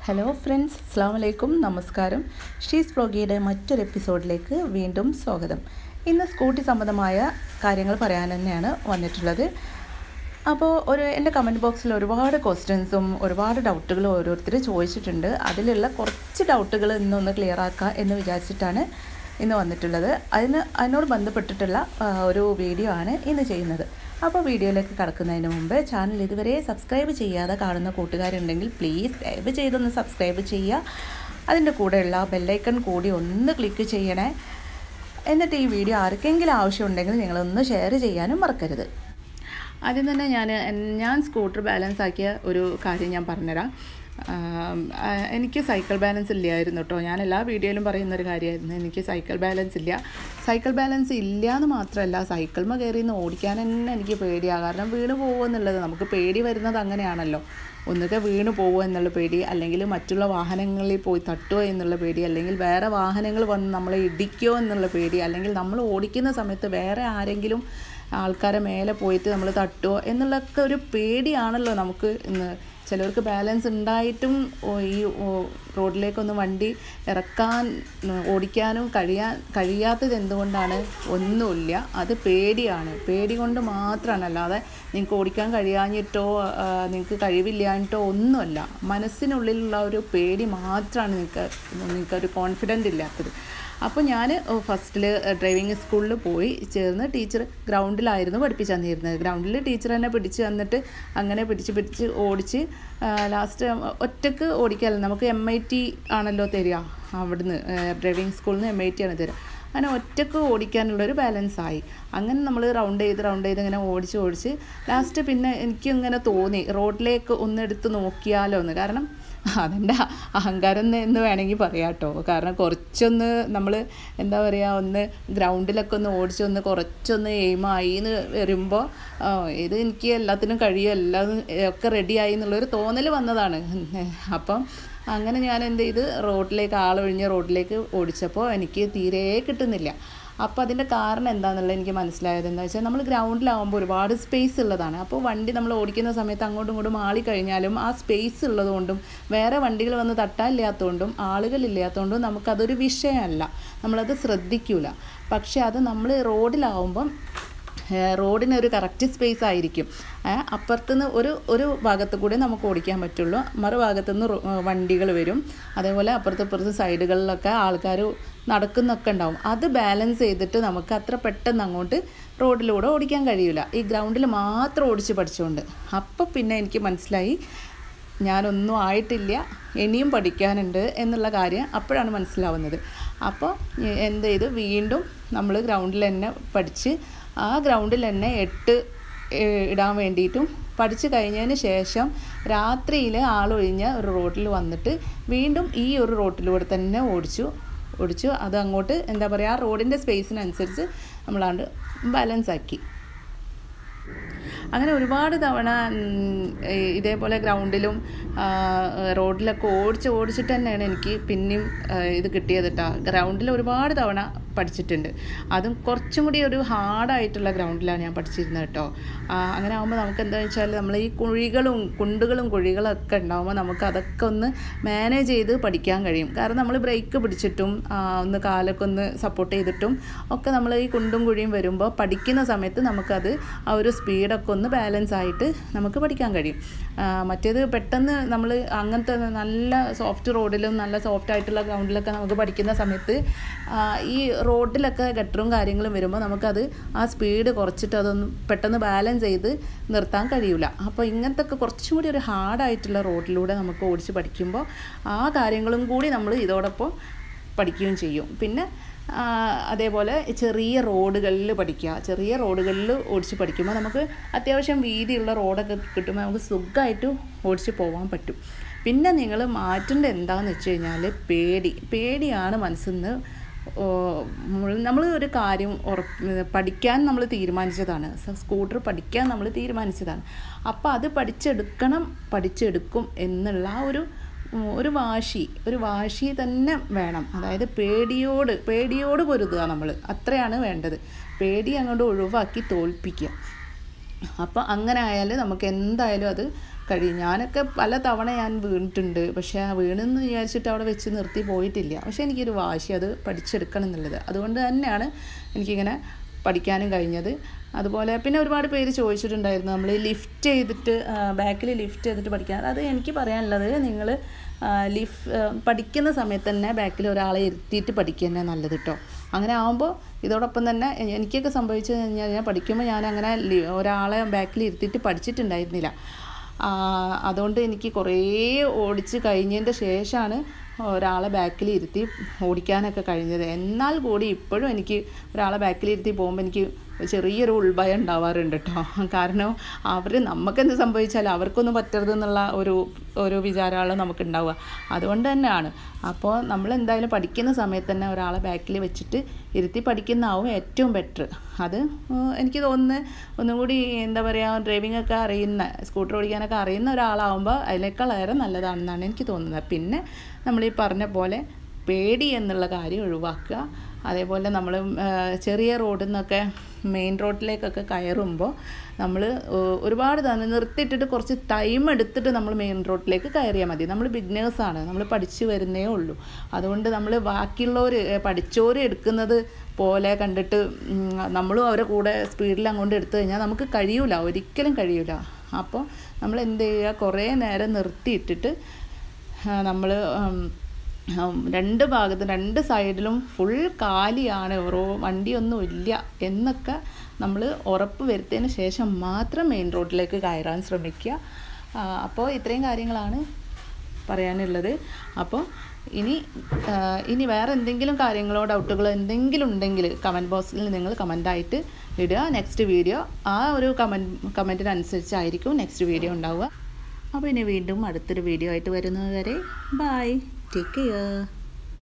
hello friends അസ്സാം വലൈക്കും നമസ്കാരം ഷീസ് ബ്ലോഗിയുടെ മറ്റൊരു എപ്പിസോഡിലേക്ക് വീണ്ടും സ്വാഗതം ഇന്ന് സ്കൂട്ടി സംബന്ധമായ കാര്യങ്ങൾ പറയാൻ തന്നെയാണ് വന്നിട്ടുള്ളത് അപ്പോൾ ഒരു എൻ്റെ കമൻറ്റ് ബോക്സിൽ ഒരുപാട് ക്വസ്റ്റ്യൻസും ഒരുപാട് ഡൗട്ടുകളും ഓരോരുത്തർ ചോദിച്ചിട്ടുണ്ട് അതിലുള്ള കുറച്ച് ഡൗട്ടുകൾ ഇന്നൊന്ന് ക്ലിയർ ആക്കുക എന്ന് വിചാരിച്ചിട്ടാണ് ഇന്ന് വന്നിട്ടുള്ളത് അതിന് അതിനോട് ബന്ധപ്പെട്ടിട്ടുള്ള ആ, ഒരു വീഡിയോ ആണ് ഇന്ന് ചെയ്യുന്നത് അപ്പോൾ വീഡിയോയിലേക്ക് കടക്കുന്നതിന് മുമ്പ് ചാനൽ ഇതുവരെ സബ്സ്ക്രൈബ് ചെയ്യാതെ കാണുന്ന കൂട്ടുകാരുണ്ടെങ്കിൽ പ്ലീസ് ദയവ് ചെയ്തൊന്ന് സബ്സ്ക്രൈബ് ചെയ്യുക അതിൻ്റെ കൂടെയുള്ള ബെല്ലൈക്കൺ കൂടി ഒന്ന് ക്ലിക്ക് ചെയ്യണേ എന്നിട്ട് ഈ വീഡിയോ ആർക്കെങ്കിലും ആവശ്യമുണ്ടെങ്കിൽ നിങ്ങളൊന്ന് ഷെയർ ചെയ്യാനും മറക്കരുത് ആദ്യം തന്നെ ഞാൻ ഞാൻ സ്കൂട്ടർ ബാലൻസ് ആക്കിയ ഒരു കാര്യം ഞാൻ പറഞ്ഞുതരാം ആം, ആ, എനിക്ക് സൈക്കിൾ ബാലൻസ് ഇല്ലായിരുന്നു കേട്ടോ ഞാൻ എല്ലാ വീഡിയോയിലും പറയുന്ന ഒരു കാര്യമായിരുന്നു എനിക്ക് സൈക്കിൾ ബാലൻസ് ഇല്ല സൈക്കിൾ ബാലൻസ് ഇല്ല എന്ന് മാത്രമല്ല സൈക്കിൾമ കയറി നിന്ന് ഓടിക്കാൻ തന്നെ എനിക്ക് പേടിയാണ് കാരണം വീണ് പോകുമോ എന്നുള്ളത് നമുക്ക് പേടി വരുന്നത് അങ്ങനെയാണല്ലോ ഒന്നുകിൽ വീണ് പോകുമോ എന്നുള്ള പേടി അല്ലെങ്കിൽ മറ്റുള്ള വാഹനങ്ങളിൽ പോയി തട്ടുമോ എന്നുള്ള പേടി അല്ലെങ്കിൽ വേറെ വാഹനങ്ങൾ വന്ന് നമ്മളെ ഇടിക്കുമോ എന്നുള്ള പേടി അല്ലെങ്കിൽ നമ്മൾ ഓടിക്കുന്ന സമയത്ത് വേറെ ആരെങ്കിലും ആൾക്കാരെ മേലെ പോയിട്ട് നമ്മൾ തട്ടുമോ എന്നുള്ളതൊക്കെ ഒരു പേടിയാണല്ലോ നമുക്ക് ഇന്ന് ചിലർക്ക് ബാലൻസ് ഉണ്ടായിട്ടും ഓ, ഈ ഓ, റോഡിലേക്കൊന്ന് വണ്ടി ഇറക്കാൻ ഉം, ഓടിക്കാനും കഴിയാൻ കഴിയാത്തത് എന്തുകൊണ്ടാണ് ഒന്നുമില്ല അത് പേടിയാണ് പേടി കൊണ്ട് മാത്രമാണ് അല്ലാതെ നിങ്ങൾക്ക് ഓടിക്കാൻ കഴിയാഞ്ഞിട്ടോ ആ, നിങ്ങൾക്ക് കഴിവില്ലാഞ്ഞിട്ടോ ഒന്നുമല്ല മനസ്സിനുള്ളിലുള്ള ഒരു പേടി മാത്രമാണ് നിങ്ങൾക്ക് നിങ്ങൾക്കൊരു കോൺഫിഡൻ്റ് ഇല്ലാത്തത് അപ്പോൾ ഞാൻ ഫസ്റ്റിൽ ഡ്രൈവിംഗ് സ്കൂളിൽ പോയി ചേർന്ന് ടീച്ചർ ഗ്രൗണ്ടിലായിരുന്നു പഠിപ്പിച്ചു തന്നിരുന്നത് ഗ്രൗണ്ടിൽ ടീച്ചർ തന്നെ പിടിച്ച് തന്നിട്ട് അങ്ങനെ പിടിച്ച് പിടിച്ച് ഓടിച്ച് ലാസ്റ്റ് ഒറ്റക്ക് ഓടിക്കാമല്ലോ നമുക്ക് എം ഐ ടി ആണല്ലോ തരിക അവിടുന്ന് ഡ്രൈവിംഗ് സ്കൂളിൽ നിന്ന് എം ഐ ടി ആണ് തരിക അങ്ങനെ ഒറ്റക്ക് ഓടിക്കാനുള്ളൊരു ബാലൻസ് ആയി അങ്ങനെ നമ്മൾ റൗണ്ട് ചെയ്ത് റൗണ്ട് ചെയ്ത് ഇങ്ങനെ ഓടിച്ച് ഓടിച്ച് ലാസ്റ്റ് പിന്നെ എനിക്ക് ഇങ്ങനെ തോന്നി റോഡിലേക്ക് ഒന്ന് എടുത്ത് നോക്കിയാലോ എന്ന് കാരണം അതെൻ്റെ അഹങ്കാരം എന്ന് എന്ന് വേണമെങ്കിൽ പറയാം കേട്ടോ കാരണം കുറച്ചൊന്ന് നമ്മൾ എന്താ പറയുക ഒന്ന് ഗ്രൗണ്ടിലൊക്കെ ഒന്ന് ഓടിച്ചൊന്ന് കുറച്ചൊന്ന് എയിമായി എന്ന് വരുമ്പോൾ ആ, ഇത് എനിക്ക് എല്ലാത്തിനും കഴിയും എല്ലാം ഒക്കെ റെഡിയായി എന്നുള്ളൊരു തോന്നൽ വന്നതാണ് അപ്പം അങ്ങനെ ഞാൻ എന്ത് ചെയ്ത് റോഡിലേക്ക് ആളൊഴിഞ്ഞ റോഡിലേക്ക് ഓടിച്ചപ്പോൾ എനിക്ക് തീരെ കിട്ടുന്നില്ല അപ്പോൾ അതിൻ്റെ കാരണം എന്താണെന്നുള്ളത് എനിക്ക് മനസ്സിലായത് എന്താ വെച്ചാൽ നമ്മൾ ഗ്രൗണ്ടിലാവുമ്പോൾ ഒരുപാട് സ്പേസ് ഉള്ളതാണ് അപ്പോൾ വണ്ടി നമ്മൾ ഓടിക്കുന്ന സമയത്ത് അങ്ങോട്ടും ഇങ്ങോട്ടും മാളി കഴിഞ്ഞാലും ആ സ്പേസ് ഉള്ളതുകൊണ്ടും വേറെ വണ്ടികൾ വന്ന് തട്ടാനില്ലാത്തതുകൊണ്ടും ആളുകളില്ലാത്തതുകൊണ്ടും നമുക്കതൊരു വിഷയമല്ല നമ്മളത് ശ്രദ്ധിക്കൂല പക്ഷേ അത് നമ്മൾ റോഡിലാവുമ്പം ഏഹ് റോഡിന് ഒരു കറക്റ്റ് സ്പേസ് ആയിരിക്കും ഏഹ് അപ്പുറത്തുനിന്ന് ഒരു ഒരു ഭാഗത്ത് കൂടെ നമുക്ക് ഓടിക്കാൻ പറ്റുള്ളൂ മറുഭാഗത്തുനിന്ന് വണ്ടികൾ വരും അതേപോലെ അപ്പുറത്ത് ഇപ്പുറത്ത് സൈഡുകളിലൊക്കെ ആൾക്കാർ നടക്കുന്നൊക്കെ ഉണ്ടാവും അത് ബാലൻസ് ചെയ്തിട്ട് നമുക്ക് അത്ര പെട്ടെന്ന് അങ്ങോട്ട് റോഡിലൂടെ ഓടിക്കാൻ കഴിയില്ല ഈ ഗ്രൗണ്ടിൽ മാത്രം ഓടിച്ച് പഠിച്ചുകൊണ്ട് അപ്പോൾ പിന്നെ എനിക്ക് മനസ്സിലായി ഞാനൊന്നും ആയിട്ടില്ല ഇനിയും പഠിക്കാനുണ്ട് എന്നുള്ള കാര്യം അപ്പോഴാണ് മനസ്സിലാവുന്നത് അപ്പോൾ എ- എന്ത് ചെയ്തു വീണ്ടും നമ്മൾ ഗ്രൗണ്ടിൽ തന്നെ പഠിച്ച് ആ ഗ്രൗണ്ടിൽ തന്നെ എട്ട് ഏ- ഇടാൻ വേണ്ടിയിട്ടും പഠിച്ചു കഴിഞ്ഞതിന് ശേഷം രാത്രിയിൽ ആളൊഴിഞ്ഞ ഒരു റോഡിൽ വന്നിട്ട് വീണ്ടും ഈ ഒരു റോട്ടിലൂടെ തന്നെ ഓടിച്ചു ഓടിച്ചു അത് അങ്ങോട്ട് എന്താ പറയുക ആ റോഡിൻ്റെ സ്പേസിനനുസരിച്ച് നമ്മളാണ്ട് ബാലൻസ് ആക്കി അങ്ങനെ ഒരുപാട് തവണ ഉം, ഈ ഇതേപോലെ ഗ്രൗണ്ടിലും ആ, റോഡിലൊക്കെ ഓടിച്ച് ഓടിച്ചിട്ട് തന്നെയാണ് എനിക്ക് പിന്നെയും ആ, ഇത് കിട്ടിയത് കേട്ടോ ഗ്രൗണ്ടിൽ ഒരുപാട് തവണ പഠിച്ചിട്ടുണ്ട് അതും കുറച്ചും കൂടി ഒരു ഹാർഡായിട്ടുള്ള ഗ്രൗണ്ടിലാണ് ഞാൻ പഠിച്ചിരുന്നത് കേട്ടോ ആ, അങ്ങനെ ആകുമ്പോൾ നമുക്ക് എന്താണെന്ന് വെച്ചാൽ നമ്മൾ ഈ കുഴികളും കുണ്ടുകളും കുഴികളൊക്കെ ഉണ്ടാകുമ്പോൾ നമുക്ക് അതൊക്കെ ഒന്ന് മാനേജ് ചെയ്ത് പഠിക്കാൻ കഴിയും കാരണം നമ്മൾ ബ്രേക്ക് പിടിച്ചിട്ടും ആ, ഒന്ന് കാലൊക്കെ ഒന്ന് സപ്പോർട്ട് ചെയ്തിട്ടും ഒക്കെ നമ്മൾ ഈ കുണ്ടും കുഴിയും വരുമ്പോൾ പഠിക്കുന്ന സമയത്ത് നമുക്കത് ആ ഒരു സ്പീഡൊക്കെ ഒന്ന് ബാലൻസ് ആയിട്ട് നമുക്ക് പഠിക്കാൻ കഴിയും ആ, മറ്റേത് പെട്ടെന്ന് നമ്മൾ അങ്ങനത്തെ നല്ല സോഫ്റ്റ് റോഡിലും നല്ല സോഫ്റ്റ് ആയിട്ടുള്ള ഗ്രൗണ്ടിലൊക്കെ നമുക്ക് പഠിക്കുന്ന സമയത്ത് ആ, ഈ റോഡിലൊക്കെ ഗട്ടറും കാര്യങ്ങളും വരുമ്പോൾ നമുക്കത് ആ സ്പീഡ് കുറച്ചിട്ട് അതൊന്ന് പെട്ടെന്ന് ബാലൻസ് ചെയ്ത് നിർത്താൻ കഴിയില്ല അപ്പോൾ ഇങ്ങനത്തെ ഒക്കെ കുറച്ചും കൂടി ഒരു ഹാർഡായിട്ടുള്ള റോഡിലൂടെ നമുക്ക് ഓടിച്ച് പഠിക്കുമ്പോൾ ആ കാര്യങ്ങളും കൂടി നമ്മൾ ഇതോടൊപ്പം പഠിക്കുകയും ചെയ്യും പിന്നെ ആ, അതേപോലെ ചെറിയ റോഡുകളിൽ പഠിക്കുക ചെറിയ റോഡുകളിൽ ഓടിച്ച് പഠിക്കുമ്പോൾ നമുക്ക് അത്യാവശ്യം വീതിയുള്ള റോഡൊക്കെ കിട്ടുമ്പോൾ നമുക്ക് സുഖമായിട്ട് ഓടിച്ച് പോകാൻ പറ്റും പിന്നെ നിങ്ങൾ മാറ്റേണ്ടത് എന്താണെന്ന് വെച്ച് കഴിഞ്ഞാൽ പേടി പേടിയാണ് മനസ്സിൽ നിന്ന് നമ്മൾ ഒരു കാര്യം ഉറപ്പ് പഠിക്കാൻ നമ്മൾ തീരുമാനിച്ചതാണ് സ- സ്കൂട്ടർ പഠിക്കാൻ നമ്മൾ തീരുമാനിച്ചതാണ് അപ്പോൾ അത് പഠിച്ചെടുക്കണം പഠിച്ചെടുക്കും എന്നുള്ള ആ ഒരു ഉം, ഒരു വാശി ഒരു വാശി തന്നെ വേണം അതായത് പേടിയോട് പേടിയോട് പൊരുതുക നമ്മൾ അത്രയാണ് വേണ്ടത് പേടി അങ്ങോട്ട് ഒഴിവാക്കി തോൽപ്പിക്കുക അപ്പോൾ അങ്ങനെ ആയാൽ നമുക്ക് എന്തായാലും അത് കഴിയും ഞാനൊക്കെ പല തവണ ഞാൻ വീണിട്ടുണ്ട് പക്ഷേ ആ വീണെന്ന് വിചാരിച്ചിട്ട് അവിടെ വെച്ച് നിർത്തി പോയിട്ടില്ല പക്ഷേ എനിക്കൊരു വാശി അത് പഠിച്ചെടുക്കണം എന്നുള്ളത് അതുകൊണ്ട് തന്നെയാണ് എനിക്കിങ്ങനെ പഠിക്കാനും കഴിഞ്ഞത് അതുപോലെ പിന്നെ ഒരുപാട് പേര് ചോദിച്ചിട്ടുണ്ടായിരുന്നു നമ്മൾ ലിഫ്റ്റ് ചെയ്തിട്ട് ബാക്കിൽ ലിഫ്റ്റ് ചെയ്തിട്ട് പഠിക്കാൻ അത് എനിക്ക് പറയാനുള്ളത് നിങ്ങൾ ലിഫ് പഠിക്കുന്ന സമയത്ത് തന്നെ ബാക്കിൽ ഒരാളെ ഇരുത്തിയിട്ട് പഠിക്കുക തന്നെ നല്ലത് കേട്ടോ അങ്ങനെ ആകുമ്പോൾ ഇതോടൊപ്പം തന്നെ എ- എനിക്കൊക്കെ സംഭവിച്ചു കഴിഞ്ഞാൽ ഞാൻ പഠിക്കുമ്പോൾ ഞാൻ അങ്ങനെ ലി- ഒരാളെ ബാക്കിൽ ഇരുത്തിയിട്ട് പഠിച്ചിട്ടുണ്ടായിരുന്നില്ല ആ, അതുകൊണ്ട് എനിക്ക് കുറേ ഓടിച്ച് കഴിഞ്ഞതിൻ്റെ ശേഷമാണ് ഒരാളെ ബാക്കിൽ ഇരുത്തി ഓടിക്കാനൊക്കെ കഴിഞ്ഞത് എന്നാൽ കൂടി ഇപ്പോഴും എനിക്ക് ഒരാളെ ബാക്കിൽ ഇരുത്തി പോകുമ്പോൾ എനിക്ക് ചെറിയൊരു ഉൾഭയം ഉണ്ടാവാറുണ്ട് കേട്ടോ കാരണം അവർ നമുക്കെന്ത് സംഭവിച്ചാലും അവർക്കൊന്നും പറ്റരുതെന്നുള്ള ഒരു ഒരു വിചാരമാണ് നമുക്ക് ഉണ്ടാവുക അതുകൊണ്ട് തന്നെയാണ് അപ്പോൾ നമ്മൾ എന്തായാലും പഠിക്കുന്ന സമയത്ത് തന്നെ ഒരാളെ ബാക്കിൽ വെച്ചിട്ട് ഇരുത്തി പഠിക്കുന്നതാവും ഏറ്റവും ബെറ്റർ അത് ഉം, എനിക്ക് തോന്നുന്നു ഒന്നും കൂടി എന്താ പറയുക ഡ്രൈവിംഗ് ഒക്കെ അറിയുന്ന സ്കൂട്ടർ ഓടിക്കാനൊക്കെ അറിയുന്ന ഒരാളാവുമ്പോൾ അതിനേക്കാളേറെ നല്ലതാണെന്നാണ് എനിക്ക് തോന്നുന്നത് പിന്നെ നമ്മൾ ഈ പറഞ്ഞ പോലെ പേടി എന്നുള്ള കാര്യം ഒഴിവാക്കുക അതേപോലെ നമ്മൾ ചെറിയ റോഡിൽ നിന്നൊക്കെ മെയിൻ റോഡിലേക്കൊക്കെ കയറുമ്പോൾ നമ്മൾ ഒരുപാട് തന്നെ നിർത്തിയിട്ടിട്ട് കുറച്ച് ടൈം എടുത്തിട്ട് നമ്മൾ മെയിൻ റോഡിലേക്ക് കയറിയാൽ മതി നമ്മൾ ബിഗ്നേഴ്സാണ് നമ്മൾ പഠിച്ചു വരുന്നേ ഉള്ളൂ അതുകൊണ്ട് നമ്മൾ ബാക്കിയുള്ളവർ പഠിച്ചവർ എടുക്കുന്നത് പോലെ കണ്ടിട്ട് ഉം, നമ്മളും അവരെ കൂടെ സ്പീഡിൽ അങ്ങോട്ട് എടുത്തു കഴിഞ്ഞാൽ നമുക്ക് കഴിയൂല ഒരിക്കലും കഴിയൂല അപ്പോൾ നമ്മൾ എന്ത് ചെയ്യുക കുറേ നേരം നിർത്തിയിട്ടിട്ട് നമ്മൾ രണ്ട് ഭാഗത്തും രണ്ട് സൈഡിലും ഫുൾ കാലിയാണ് റോ വണ്ടിയൊന്നും ഇല്ല എന്നൊക്കെ നമ്മൾ ഉറപ്പ് വരുത്തിയതിന് ശേഷം മാത്രം മെയിൻ റോഡിലേക്ക് കയറാൻ ശ്രമിക്കുക ആ, അപ്പോൾ ഇത്രയും കാര്യങ്ങളാണ് പറയാനുള്ളത് അപ്പോൾ ഇനി ആ, ഇനി വേറെ എന്തെങ്കിലും കാര്യങ്ങളോ ഡൗട്ടുകളോ എന്തെങ്കിലും ഉണ്ടെങ്കിൽ കമൻറ്റ് ബോക്സിൽ നിങ്ങൾ കമൻ്റായിട്ട് ഇടുക നെക്സ്റ്റ് വീഡിയോ ആ ഒരു കമൻറ്റ് കമൻറ്റിനനുസരിച്ചായിരിക്കും നെക്സ്റ്റ് വീഡിയോ ഉണ്ടാവുക അപ്പോൾ ഇനി വീണ്ടും അടുത്തൊരു വീഡിയോ ആയിട്ട് വരുന്നത് വരെ ബൈ ടേക്ക് കെയർ